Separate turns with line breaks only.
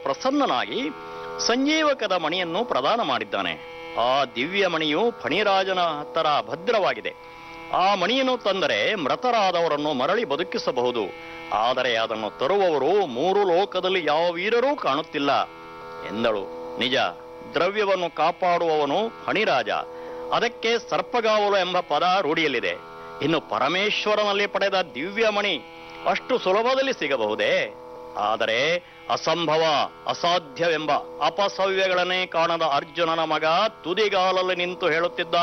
ಪ್ರಸನ್ನನಾಗಿ ಸಂಜೀವಕದ ಮಣಿಯನ್ನು ಪ್ರದಾನ ಮಾಡಿದ್ದಾನೆ ಆ ದಿವ್ಯ ಮಣಿಯು ಫಣಿರಾಜನ ಹತ್ತರ ಭದ್ರವಾಗಿದೆ ಆ ಮಣಿಯನ್ನು ತಂದರೆ ಮೃತರಾದವರನ್ನು ಮರಳಿ ಬದುಕಿಸಬಹುದು ಆದರೆ ಅದನ್ನು ತರುವವರು ಮೂರು ಲೋಕದಲ್ಲಿ ಯಾವ ವೀರರೂ ಕಾಣುತ್ತಿಲ್ಲ ಎಂದಳು ನಿಜ ದ್ರವ್ಯವನ್ನು ಕಾಪಾಡುವವನು ಫಣಿರಾಜ ಅದಕ್ಕೆ ಸರ್ಪಗಾವಲು ಎಂಬ ಪದ ರೂಢಿಯಲ್ಲಿದೆ ಇನ್ನು ಪರಮೇಶ್ವರನಲ್ಲಿ ಪಡೆದ ದಿವ್ಯಮಣಿ ಅಷ್ಟು ಸುಲಭದಲ್ಲಿ ಸಿಗಬಹುದೇ ಆದರೆ ಅಸಂಭವ ಅಸಾಧ್ಯವೆಂಬ ಅಪಸವ್ಯಗಳನ್ನೇ ಕಾಣದ ಅರ್ಜುನನ ಮಗ ತುದಿಗಾಲಲ್ಲಿ ನಿಂತು ಹೇಳುತ್ತಿದ್ದಾನೆ